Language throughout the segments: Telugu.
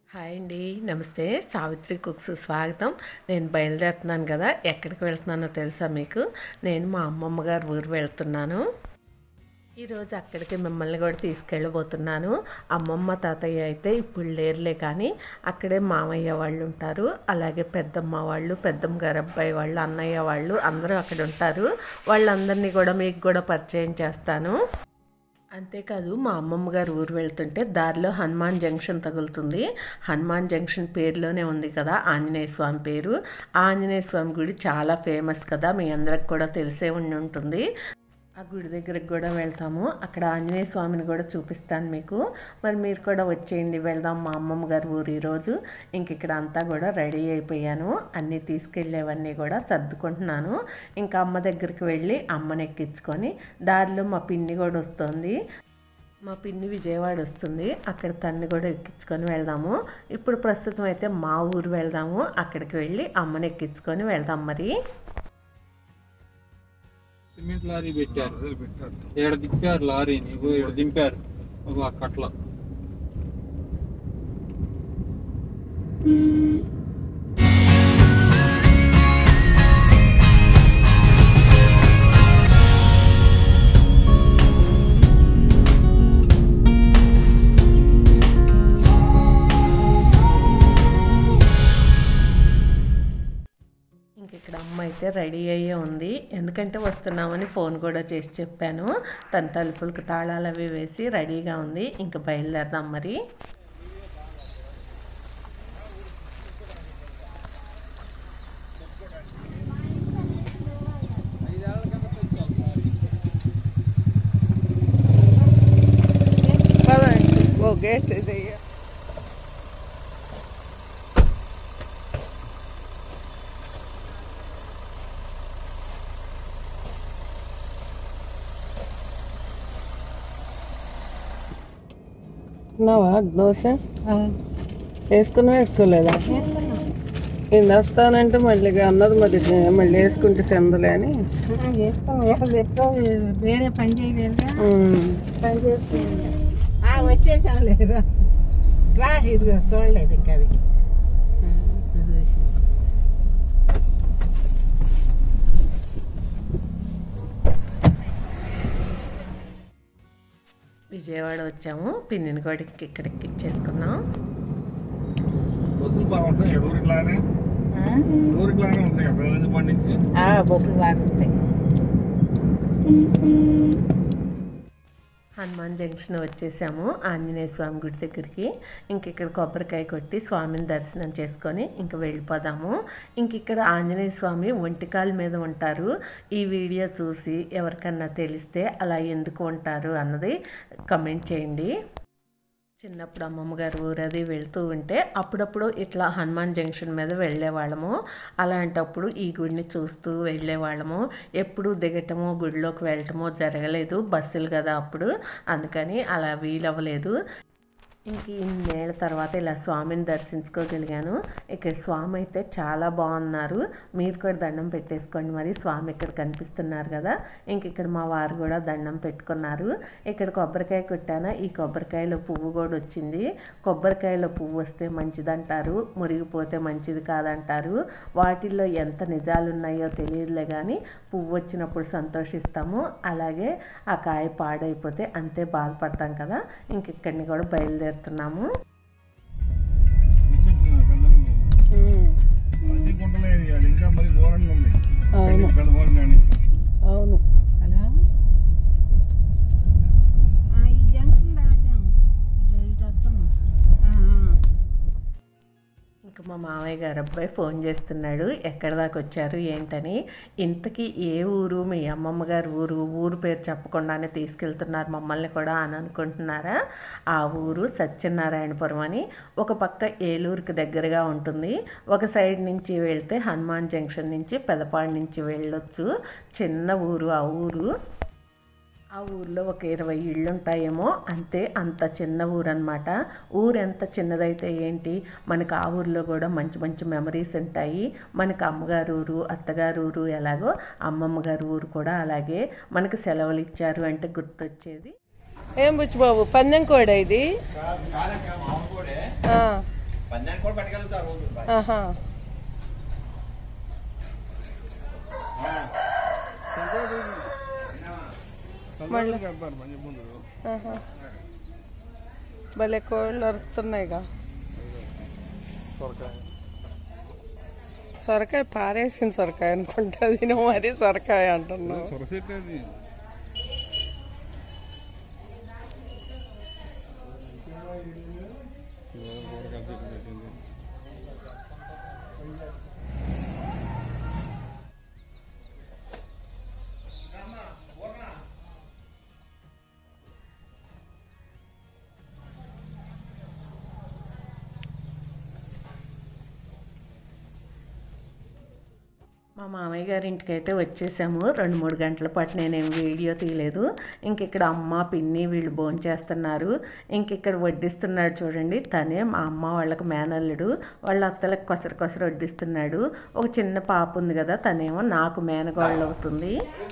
హాయ్ అండి నమస్తే సావిత్రి కుక్స్ స్వాగతం నేను బయలుదేరుతున్నాను కదా ఎక్కడికి వెళ్తున్నానో తెలుసా మీకు నేను మా అమ్మమ్మ గారి ఊరు వెళ్తున్నాను ఈరోజు అక్కడికి మిమ్మల్ని కూడా తీసుకెళ్ళబోతున్నాను అమ్మమ్మ తాతయ్య అయితే ఇప్పుడు లేరులే కానీ అక్కడే మామయ్య వాళ్ళు ఉంటారు అలాగే పెద్దమ్మ వాళ్ళు పెద్దమ్మ గారు అబ్బాయి వాళ్ళు అన్నయ్య వాళ్ళు అందరూ అక్కడ ఉంటారు వాళ్ళందరినీ కూడా మీకు కూడా పరిచయం చేస్తాను అంతేకాదు మా అమ్మమ్మ గారు ఊరు వెళ్తుంటే దారిలో హనుమాన్ జంక్షన్ తగులుతుంది హనుమాన్ జంక్షన్ పేరులోనే ఉంది కదా ఆంజనేయ స్వామి పేరు ఆ ఆంజనేయ స్వామి గుడి చాలా ఫేమస్ కదా మీ అందరికి కూడా తెలిసే ఉండి ఉంటుంది ఆ గుడి దగ్గరికి కూడా వెళ్తాము అక్కడ ఆంజనేయ స్వామిని కూడా చూపిస్తాను మీకు మరి మీరు కూడా వచ్చేయండి వెళ్దాం మా అమ్మమ్మ గారి ఊరు ఈరోజు ఇంక ఇక్కడ అంతా కూడా రెడీ అయిపోయాను అన్నీ తీసుకెళ్ళేవన్నీ కూడా సర్దుకుంటున్నాను ఇంకా అమ్మ దగ్గరికి వెళ్ళి అమ్మని ఎక్కించుకొని దారిలో మా పిన్ని కూడా వస్తుంది మా పిన్ని విజయవాడ వస్తుంది అక్కడ తన్ని కూడా ఎక్కించుకొని వెళ్దాము ఇప్పుడు ప్రస్తుతం అయితే మా ఊరు వెళ్దాము అక్కడికి వెళ్ళి అమ్మని ఎక్కించుకొని వెళ్దాం మరి సిమెంట్ లారీ పెట్టారు ఏడ దింపారు లారీని ఇగో ఈడ దింపారు ఒక అక్కట్ల ఇంక ఇక్కడ అమ్మ అయితే రెడీ అయ్యే ఉంది ఎందుకంటే వస్తున్నామని ఫోన్ కూడా చేసి చెప్పాను తన తలుపులకు తాళాలు అవి వేసి రెడీగా ఉంది ఇంక బయలుదేరదాం మరి ఓ గేట్ ఇది తిన్నావా దోశ వేసుకుని వేసుకోలేదా నేను వస్తానంటే మళ్ళీ ఇక అన్నది మరి మళ్ళీ వేసుకుంటే చెందలే అని వేరే పని చేయలేదుగా ఉమ్. పని చేసుకోలేదు వచ్చేసాం లేరా రా ఇదిగో చూడలేదు ఇంకా అవి ఇది చూసి విజయవాడ వచ్చాము పిన్నిని కూడా ఇంక ఇక్కడ ఎక్కించేసుకున్నాం బస్సులు బాగుంటాయి ఊరిలానే ఊరిలానే ఉంటాయి ప్రజల బండి నుంచి ఆ, బస్సులు బాగుంటాయి హనుమాన్ జంక్షన్ వచ్చేసాము ఆంజనేయ స్వామి గుడి దగ్గరికి ఇంక ఇక్కడ కొబ్బరికాయ కొట్టి స్వామిని దర్శనం చేసుకొని ఇంక వెళ్ళిపోదాము ఇంక ఇక్కడ ఆంజనేయ స్వామి ఒంటికాల మీద ఉంటారు ఈ వీడియో చూసి ఎవరికన్నా తెలిస్తే అలా ఎందుకు ఉంటారు అన్నది కమెంట్ చేయండి చిన్నప్పుడు అమ్మమ్మ గారు ఊరది వెళ్తూ ఉంటే అప్పుడప్పుడు ఇట్లా హనుమాన్ జంక్షన్ మీద వెళ్ళేవాళ్ళము అలాంటప్పుడు ఈ గుడిని చూస్తూ వెళ్ళేవాళ్ళము ఎప్పుడు దిగటము గుడిలోకి వెళ్ళటము జరగలేదు బస్సులు కదా అప్పుడు అందుకని అలా వీలవ్వలేదు ఇంక ఇన్నేళ్ళ తర్వాత ఇలా స్వామిని దర్శించుకోగలిగాను ఇక్కడ స్వామి అయితే చాలా బాగున్నారు మీరు కూడా దండం పెట్టేసుకోండి మరి స్వామి ఇక్కడ కనిపిస్తున్నారు కదా ఇంక ఇక్కడ మా వారు కూడా దండం పెట్టుకున్నారు ఇక్కడ కొబ్బరికాయ కొట్టాను ఈ కొబ్బరికాయలో పువ్వు కూడా వచ్చింది కొబ్బరికాయలో పువ్వు వస్తే మంచిదంటారు మురిగిపోతే మంచిది కాదంటారు వాటిల్లో ఎంత నిజాలు ఉన్నాయో తెలియదులే కానీ పువ్వు వచ్చినప్పుడు సంతోషిస్తాము అలాగే ఆ కాయ పాడైపోతే అంతే బాధపడతాం కదా ఇంక ఇక్కడిని కూడా బయలుదేరుతున్నాము ఉమ్. అది గుంటలేదు అది ఇంకా మరి ఘోరంగా ఉంది అవును పెద్ద ఘోరం కానీ అవును హలో ఆ, ఈ జంక్షన్ దాటాము ఇటు ఇటు వస్తాము ఆ, ఆ. ఇంకా మా మామయ్య గారు అబ్బాయి ఫోన్ చేస్తున్నాడు ఎక్కడి దాకా వచ్చారు ఏంటని ఇంతకీ ఏ ఊరు మీ అమ్మమ్మ గారు ఊరు ఊరు పేరు చెప్పకుండానే తీసుకెళ్తున్నారు మమ్మల్ని కూడా అని అనుకుంటున్నారా ఆ ఊరు సత్యనారాయణపురం అని ఒక పక్క ఏలూరుకి దగ్గరగా ఉంటుంది ఒక సైడ్ నుంచి వెళ్తే హనుమాన్ జంక్షన్ నుంచి పెదపాడు నుంచి వెళ్ళొచ్చు చిన్న ఊరు ఆ ఊరు ఆ ఊర్లో ఒక ఇరవై ఇళ్ళు ఉంటాయేమో అంతే అంత చిన్న ఊరు అనమాట ఊరు ఎంత చిన్నదైతే ఏంటి మనకు ఆ ఊర్లో కూడా మంచి మంచి మెమరీస్ ఉంటాయి మనకు అమ్మగారు ఊరు అత్తగారు ఊరు ఎలాగో అమ్మమ్మ గారు ఊరు కూడా అలాగే మనకు సెలవులు ఇచ్చారు అంటే గుర్తొచ్చేది ఏం బుచ్చిబాబు పందెం కోడ ఇది ఆ. పందానికి కూడా పట్టుకెళ్తారు రోజు బాయ్. ఆహా మళ్ళీ ఆహా. భలే కోళ్ళు అరుతున్నాయిగా సొరకాయ పారేసిన సొరకాయ అనుకుంటా తిన మరి సొరకాయ అంటున్నావు మా మామయ్య గారి ఇంటికి అయితే వచ్చేసాము రెండు మూడు గంటల పాటు నేనేం వీడియో తీయలేదు ఇంక ఇక్కడ అమ్మ పిన్ని వీళ్ళు భోంచేస్తున్నారు ఇంక ఇక్కడ వడ్డిస్తున్నాడు చూడండి తనే మా అమ్మ వాళ్ళకి మేనల్లుడు వాళ్ళ అత్తలకు కొసరు కొసరు వడ్డిస్తున్నాడు ఒక చిన్న పాప ఉంది కదా తనేమో నాకు మేనగోళ్ళు అవుతుంది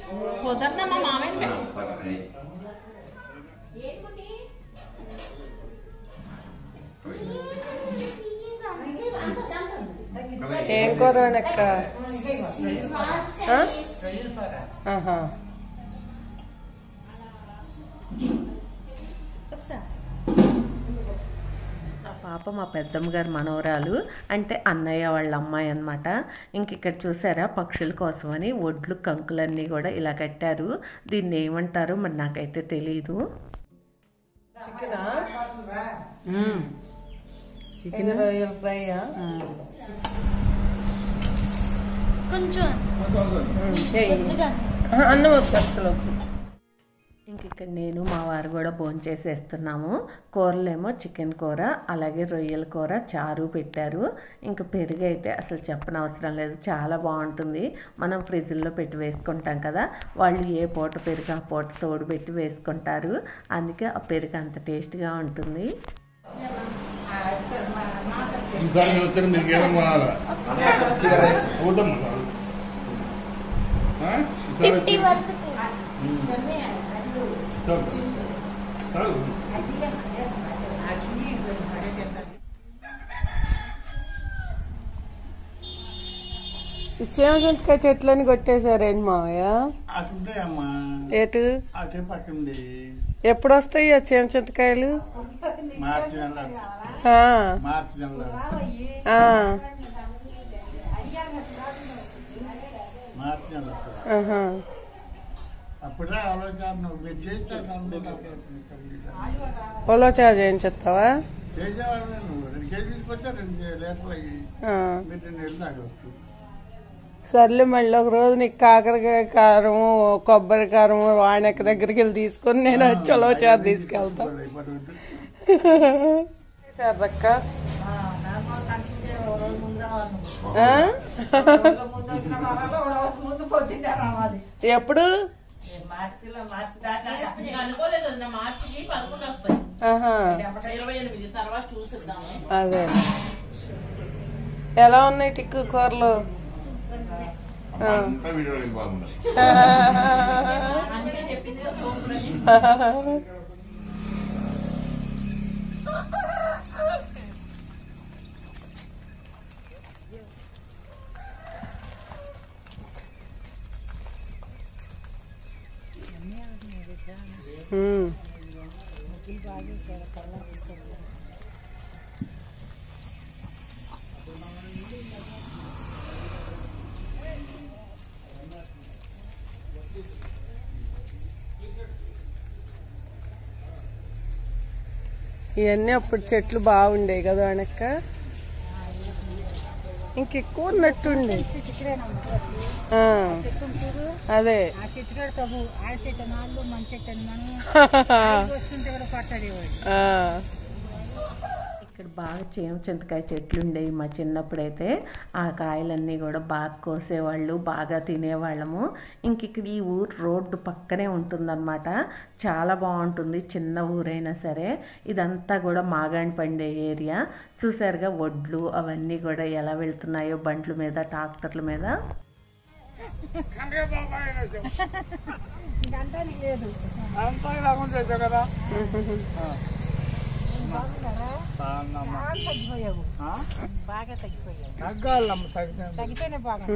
ఏం కూర అక్క ఆహా ఆ పాప మా పెద్దమ్మ గారి మనవరాలు అంటే అన్నయ్య వాళ్ళ అమ్మాయి అనమాట ఇంక ఇక్కడ చూసారా పక్షుల కోసమని ఒడ్లు కంకులన్నీ కూడా ఇలా కట్టారు దీన్ని ఏమంటారో మరి నాకైతే తెలియదు చికెనా చికెన్ రొయ్యల ఫ్రైయా కొంచెం అన్నం వద్దు అసలు ఇంక ఇక్కడ నేను మా వారు కూడా భోంచేసేస్తున్నాము కూరలేమో చికెన్ కూర అలాగే రొయ్యల కూర చారు పెట్టారు ఇంక పెరుగు అయితే అసలు చెప్పనవసరం లేదు చాలా బాగుంటుంది మనం ఫ్రిడ్జ్లో పెట్టి వేసుకుంటాం కదా వాళ్ళు ఏ పూట పెరుగు ఆ పూట తోడు పెట్టి వేసుకుంటారు అందుకే ఆ పెరుగు అంత టేస్ట్గా ఉంటుంది ఈసారి మీరు వచ్చారు మీకు ఏమేమి కొనాలా ఒకటమ్మా ఆ? ఈసారి వచ్చి- చాలు. చాలు. ఈ చేమచంతకాయ చెట్లని కొట్టేశారేంటి మావయ్య అటుంటాయమ్మా ఏటు అటే పక్కండి ఎప్పుడు వస్తాయి ఆ చేమచంతకాయలు మార్చి నెల ఆ, మార్చి నెల ఆ, మార్చి నెల ఆహా. అప్పుడే ఆలోచన మీరు చేస్తాను పొలో చార్జ్ ఏం చెప్తావా చేసేవాడు నేను రెండు కేజీ తీసుకొచ్చా రెండు లీటర్లు అయ్యి ఆ. మీరు రెండు నెలలు తాగవచ్చు సర్లే మళ్ళీ ఒక రోజు నీకు కాకరకాయ కారము కొబ్బరి కారము వాణెక్క దగ్గరికి వెళ్ళి తీసుకొని నేను చొలవ చారు తీసుకెళ్తా సర్రక్క ఆ? ఎప్పుడు అనుకోలేదు వదిన, మార్చికి పదకొండు వస్తాయి ఆహా ఇరవై ఎనిమిది తర్వాత చూసిద్దాము అదే ఎలా ఉన్నాయి టిక్కు కూరలు ఆ. అంతా వీడియోలో బాగుంది అందుకే చెప్పింది కదా సూపర్ అని ఉమ్. ఇవన్నీ అప్పుడు చెట్లు బాగుండే కదా వెనక్క ఇంకెక్కువ ఉన్నట్టుండే ఆ, అదే ఆ చెట్టు కాడ తగు ఆ చెట్టు నాళ్ళు మన చెట్టు అని మనం కోసుకుంటే కూడా పట్టడేవాడు ఆ, ఇక్కడ బాగా చేమ చింతకాయ చెట్లు ఉండేవి మా చిన్నప్పుడైతే ఆ కాయలన్నీ కూడా బాగా కోసేవాళ్ళు బాగా తినేవాళ్ళము ఇంక ఇక్కడ ఈ ఊరు రోడ్డు పక్కనే ఉంటుందన్నమాట చాలా బాగుంటుంది చిన్న ఊరైనా సరే ఇదంతా కూడా మాగాణి పండే ఏరియా చూసారుగా వడ్లు అవన్నీ కూడా ఎలా వెళ్తున్నాయో బండ్ల మీద ట్రాక్టర్ల మీద ఆ. చాలా తగ్గిపోయావు బాగా తగ్గిపోయావు తగ్గాలమ్మ తగ్గితే తగ్గితేనే బాగా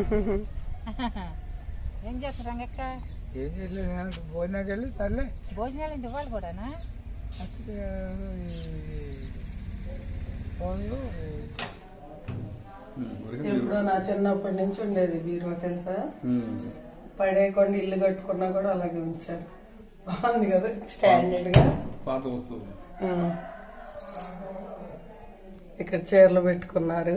ఏం చేస్తారు రంగక్క ఏం చేయలేదు భోజనానికి వెళ్ళి తల్లి భోజనాలు ఇంటి వాళ్ళు కూడానా ఎప్పుడో నా చిన్నప్పటి నుంచి ఉండేది బీరువా తెలుసా పడేయకుండా ఇల్లు కట్టుకున్నా కూడా అలాగే ఉంచారు బాగుంది కదా స్టాండర్డ్ గా పాత వస్తువు ఆ. ఇక్కడ చీరలు పెట్టుకున్నారు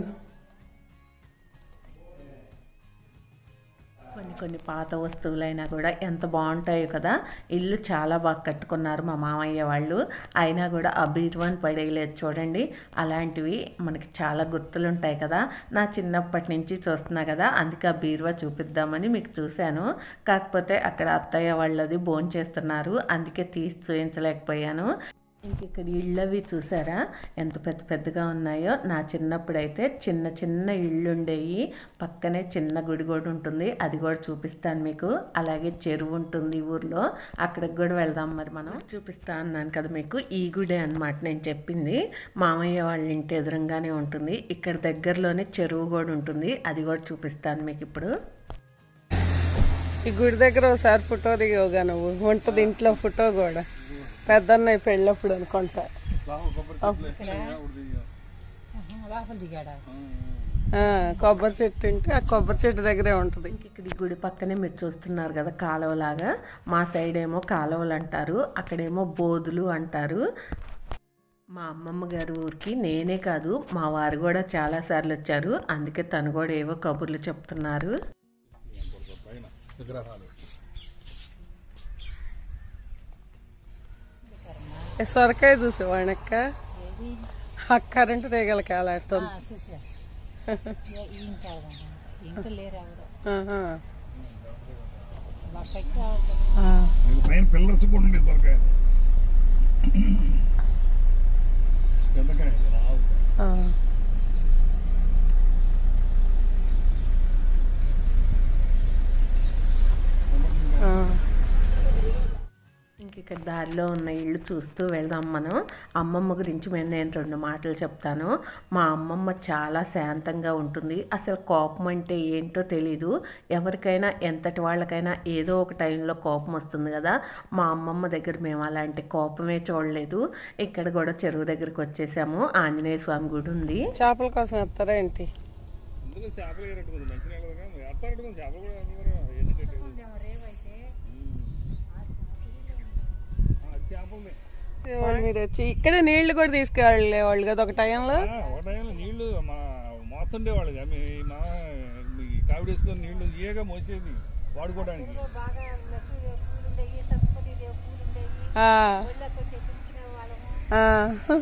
కొన్ని కొన్ని పాత వస్తువులైనా కూడా ఎంత బాగుంటాయో కదా ఇల్లు చాలా బాగా కట్టుకున్నారు మా మామయ్య వాళ్ళు అయినా కూడా ఆ బీరువాని పడేయలేదు చూడండి అలాంటివి మనకి చాలా గుర్తులు ఉంటాయి కదా నా చిన్నప్పటి నుంచి చూస్తున్నా కదా అందుకే ఆ బీరువా చూపిద్దామని మీకు చూశాను కాకపోతే అక్కడ అత్తయ్య వాళ్ళది భోజనం చేస్తున్నారు అందుకే తీసి చూపించలేకపోయాను ఇంక ఇక్కడ ఇళ్ళవి చూసారా ఎంత పెద్ద పెద్దగా ఉన్నాయో నా చిన్నప్పుడైతే చిన్న చిన్న ఇళ్ళు ఉండేవి పక్కనే చిన్న గుడి కూడా ఉంటుంది అది కూడా చూపిస్తాను మీకు అలాగే చెరువు ఉంటుంది ఈ ఊర్లో అక్కడికి కూడా వెళ్దాం మరి మనం చూపిస్తా అన్నాను కదా మీకు ఈ గుడే అన్నమాట నేను చెప్పింది మామయ్య వాళ్ళ ఇంటి ఎదురుగానే ఉంటుంది ఇక్కడ దగ్గరలోనే చెరువు కూడా ఉంటుంది అది కూడా చూపిస్తాను మీకు ఇప్పుడు ఈ గుడి దగ్గర ఒకసారి ఫోటో దిగవుగా నువ్వు ఉంటుంది ఇంట్లో ఫోటో కూడా పెద్దన్నయ్య పెళ్ళప్పుడు అనుకుంటా లోపల దిగాడా ఆ, కొబ్బరి చెట్టు ఉంటే ఆ కొబ్బరి చెట్టు దగ్గరే ఉంటుంది ఇక్కడ ఈ గుడి పక్కనే మీరు చూస్తున్నారు కదా కాలువలాగా మా సైడ్ ఏమో కాలువలు అంటారు అక్కడేమో బోధులు అంటారు మా అమ్మమ్మ గారి ఊరికి నేనే కాదు మా వారు కూడా చాలాసార్లు వచ్చారు అందుకే తను కూడా ఏవో కబుర్లు చెప్తున్నారు విగ్రహాలు ఏ సొరకాయ చూసేవాడిని అక్క ఆ కరెంటు తీగలు కాలాడుతుంది చూసా ఇంత ఇంత లేరు ఎవరు ఆహా. లెక్కకి ఆ. ఇది పైన పిల్లర్స్ కూడా ఉండే దొరకాయ పెద్దకాయ లావు. ఆ. ఆ. ఇంక ఇక్కడ దారిలో ఉన్న ఇల్లు చూస్తూ వెళ్దాం మనం అమ్మమ్మ గురించి మేము నేను రెండు మాటలు చెప్తాను మా అమ్మమ్మ చాలా శాంతంగా ఉంటుంది అసలు కోపం అంటే ఏంటో తెలీదు ఎవరికైనా ఎంతటి వాళ్ళకైనా ఏదో ఒక టైంలో కోపం వస్తుంది కదా మా అమ్మమ్మ దగ్గర మేము అలాంటి కోపమే చూడలేదు ఇక్కడ కూడా చెరువు దగ్గరికి వచ్చేసాము ఆంజనేయ స్వామి గుడి ఉంది చేపల కోసం వస్తారా ఏంటి అందులో చేపలు ఏరట్టుకుంది మంచి నీళ్ళగా ఎత్తారట్టుకుంది చేపలు కూడా అందరూ ఎన్ని కట్టేది చేపలు వాళ్ళు మీరు వచ్చి ఇక్కడే నీళ్లు కూడా తీసుకెళ్ళే వాళ్ళు కదా ఒక టైంలో ఒక టైంలో నీళ్లు మా మోస్తుండేవాళ్ళు కదా. మీ మా మీ కావిడి వేసుకొని నీళ్లు ఏగా మోసేది వాడుకోవడానికి బాగా లక్ష్మీ పూలు ఉండేవి సరస్వతి దేవి పూలు ఉండేవి ఆ. ఒళ్ళకి వచ్చి తెచ్చుకునే వాళ్ళము ఆ.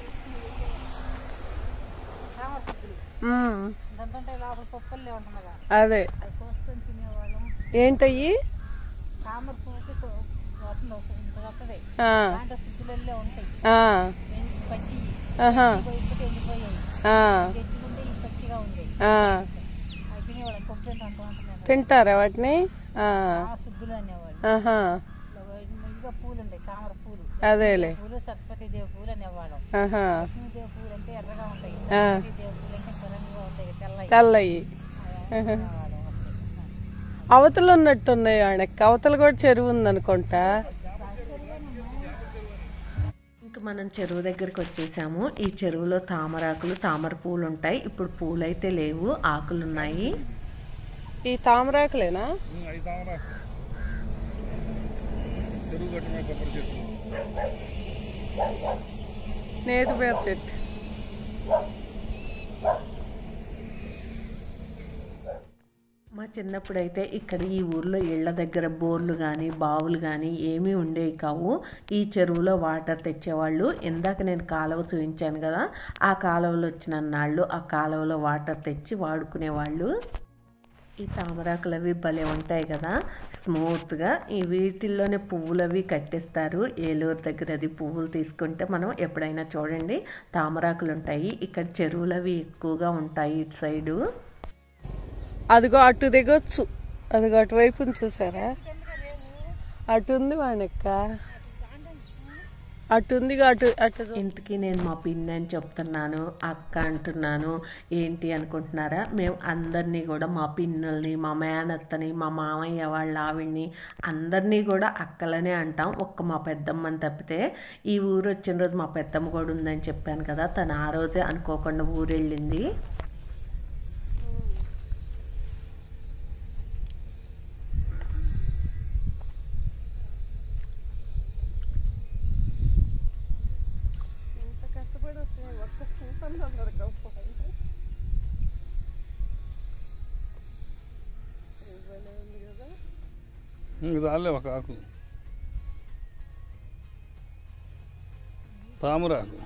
రామసుద్దులు ఉమ్. దాంతో లోపల పప్పులే ఉంటుందిగా అదే అది కోసుకొని తినేవాళ్ళం ఏంటయ్యి తామర పువ్వుకి సో- వస్తుంది వస్తుంది ఇంత వస్తుంది ఆ. దాంట్లో సుద్దులల్లే ఉంటాయి ఆ. ఎండి పచ్చి ఆహా. పోయిపోతే ఎండిపోయాయి ఆ. తెచ్చుకుంటే ఈ పచ్చిగా ఉండేవి ఆ. అవి తినేవాళ్ళం పప్పు అంత ఉంటున్నాను తింటారా వాటిని ఆ. ఆ సుద్దులు అనేవాళ్ళు ఆహా ఇంకా పూలు ఉంటాయి తామర పూలు అదేలే పూలు సరస్వతి దేవి పూలు అనేవాళ్ళం ఆహా లక్ష్మీదేవి పూలు అంటే ఎర్రగా ఉంటాయి ఆ. దేవి పూలు అంటే తెల్లగా ఉంటాయి తెల్లవి తెల్లయి అనేవాళ్ళం అవతల ఉన్నట్టున్నాయి ఆయనకి అవతల కూడా చెరువు ఉందనుకుంటా ఇంకా మనం చెరువు దగ్గరికి వచ్చేసాము ఈ చెరువులో తామరాకులు తామర పూలు ఉంటాయి ఇప్పుడు పూలు అయితే లేవు ఆకులు ఉన్నాయి ఈ తామరాకులేనా అవి తామరా చెరువు కట్టిన కొబ్బరి చెట్టు నేతి పేర చెట్టు మా చిన్నప్పుడైతే ఇక్కడ ఈ ఊర్లో ఇళ్ళ దగ్గర బోర్లు కానీ బావులు కానీ ఏమీ ఉండేవి కావు ఈ చెరువులో వాటర్ తెచ్చేవాళ్ళు ఇందాక నేను కాలువ చూపించాను కదా ఆ కాలువలో వచ్చిన నాళ్ళు ఆ కాలువలో వాటర్ తెచ్చి వాడుకునేవాళ్ళు ఈ తామరాకులు అవి భలే ఉంటాయి కదా స్మూత్గా ఈ వీటిల్లోనే పువ్వులు అవి కట్టేస్తారు ఏలూరు దగ్గర అది పువ్వులు తీసుకుంటే మనం ఎప్పుడైనా చూడండి తామరాకులు ఉంటాయి ఇక్కడ చెరువులు అవి ఎక్కువగా ఉంటాయి ఇటు సైడు అదిగో అటు దిగొచ్చు అదిగో అటువైపు ఉంది చూసారా అటు ఉంది వాణక్క అటు ఉంది అటు అటు చూ- ఇంతకీ నేను మా పిన్ని అని చెప్తున్నాను అక్క అంటున్నాను ఏంటి అనుకుంటున్నారా మేము అందరినీ కూడా మా పిన్నుల్ని మా మేనత్తని మా మామయ్య వాళ్ళ ఆవిడ్ని అందరినీ కూడా అక్కలనే అంటాం ఒక్క మా పెద్దమ్మని తప్పితే ఈ ఊరు వచ్చిన రోజు మా పెద్దమ్మ కూడా ఉందని చెప్పాను కదా తను ఆ రోజే అనుకోకుండా ఊరు వెళ్ళింది ఇంత కష్టపడి వస్తున్నాయి ఒక్క కూపన్ దొరకకపోతే భలే ఉంది కదా ఇది రాలే ఒక ఆకు తామరాకు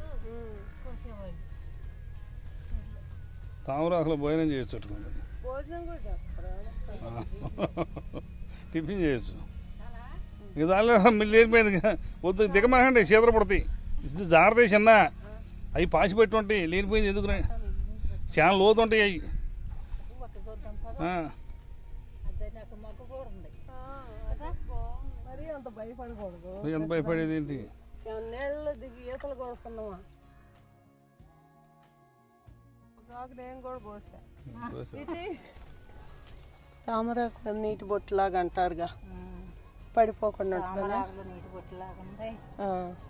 తామరాకులో భోజనం చేయొచ్చు పెట్టుకోండి భోజనం కూడా చేస్తారా టిఫిన్ చేయొచ్చు ఇక దానిలో మీరు లేనిపోయింది ఇక. వద్దు దిగమాకండి చీదర పడతాయి ఇది జాగ్రత్త చిన్న అవి పాసి పెట్టి ఉంటాయి లేనిపోయింది ఎందుకు చాలా లోతు ఉంటాయి అవి ఆ. అదే నాకు మొక్క కూడా ఉంది మరి అంత భయపడకూడదు నువ్వు ఎంత భయపడేది ఏంటి నీళ్ళలో దిగి ఈతలు కొడుతున్నావా నాకు నేను కూడా పోసా తామరాకు నీటి బొట్టులాగా అంటారుగా పడిపోకుండా ఉంటుందా ఆకులు నీటి బొట్టులాగా ఉంది ఆ.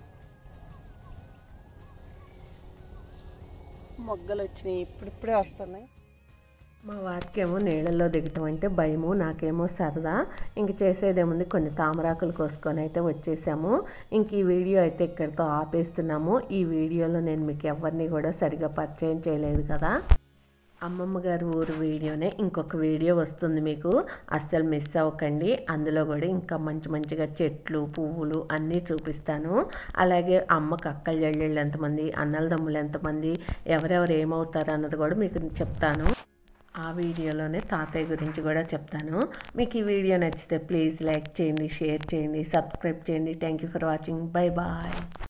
మొగ్గలు వచ్చినాయి ఇప్పుడిప్పుడే వస్తున్నాయి మా వారికేమో నీళ్ళల్లో దిగటం అంటే భయము నాకేమో సరదా ఇంక చేసేదేముంది కొన్ని తామరాకులు కోసుకొని అయితే వచ్చేసాము ఇంక ఈ వీడియో అయితే ఇక్కడితో ఆపేస్తున్నాము ఈ వీడియోలో నేను మీకు ఎవరిని కూడా సరిగా పరిచయం చేయలేదు కదా అమ్మమ్మ గారి ఊరు వీడియోనే ఇంకొక వీడియో వస్తుంది మీకు అస్సలు మిస్ అవ్వకండి అందులో కూడా ఇంకా మంచి మంచిగా చెట్లు పువ్వులు అన్నీ చూపిస్తాను అలాగే అమ్మకి అక్కలు చెల్లెళ్ళు ఎంతమంది అన్నల తమ్ముళ్ళు ఎంతమంది ఎవరెవరు ఏమవుతారు అన్నది కూడా మీకు చెప్తాను ఆ వీడియోలోనే తాతయ్య గురించి కూడా చెప్తాను మీకు ఈ వీడియో నచ్చితే ప్లీజ్ లైక్ చేయండి షేర్ చేయండి సబ్స్క్రైబ్ చేయండి thank you for watching bye bye